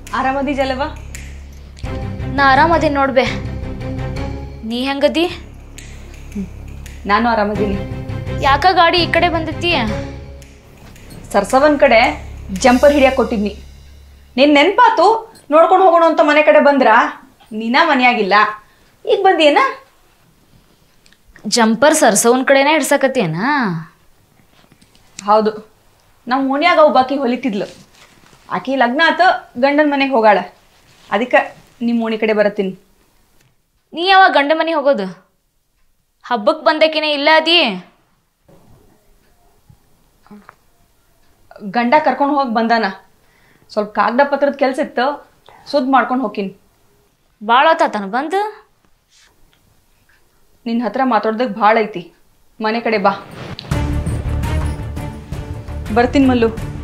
ಆರಾಮದಿ ಜಲವ ನಾ ಆರಾಮದಿ ನೋಡ್ಬೆ ನೀ ಹೆಂಗದಿ ನಾನು ಆರಾಮದೀನಿ ಯಾಕ ಗಾಡಿ ಈ ಕಡೆ ಬಂದೈತಿ ಸರ್ಸವನ್ ಕಡೆ ಜಂಪರ್ ಹಿಡಿಯಕ್ಕೆ ಕೊಟ್ಟಿದ್ನಿ ನಿನ್ ನೆನ್ಪಾತು ನೋಡ್ಕೊಂಡು ಹೋಗೋಣ ಅಂತ ಮನೆ ಕಡೆ ಬಂದ್ರ ನೀನಾ ಮನೆಯಾಗಿಲ್ಲ ಈಗ ಬಂದಿಯೇನ ಜಂಪರ್ ಸರ್ಸವನ್ ಕಡೆನೇ ಹಿಡ್ಸಕತ್ತೇನ ಹೌದು ನಮ್ಮ ಓಣ್ಯಾಗ ಒಬ್ಬಾಕಿ ಹೊಲಿತಿದ್ಲು ಆಕಿ ಲಗ್ನ ಆತ ಗಂಡನ ಮನೆಗೆ ಹೋಗಾಳ ಅದಕ್ಕೆ ನಿಮ್ಮ ಓಣಿ ಕಡೆ ಬರತ್ತೀನಿ ನೀ ಯಾವಾಗ ಗಂಡ ಮನೆ ಹೋಗೋದು ಹಬ್ಬಕ್ಕೆ ಬಂದಕಿನೇ ಇಲ್ಲ ಅದಿ ಗಂಡ ಕರ್ಕೊಂಡು ಹೋಗಿ ಬಂದಾನ ಸ್ವಲ್ಪ ಕಾಗದ ಪತ್ರದ ಕೆಲ್ಸ ಇತ್ತು ಸುದ್ ಮಾಡ್ಕೊಂಡು ಹೋಗ್ತೀನಿ ಭಾಳ ಹೊತ್ತಾತನ ಬಂದು ನಿನ್ನ ಹತ್ರ ಮಾತಾಡ್ದಾಗ ಭಾಳ ಐತಿ ಮನೆ ಕಡೆ ಬಾ ಬರ್ತೀನಿ ಮಲ್ಲು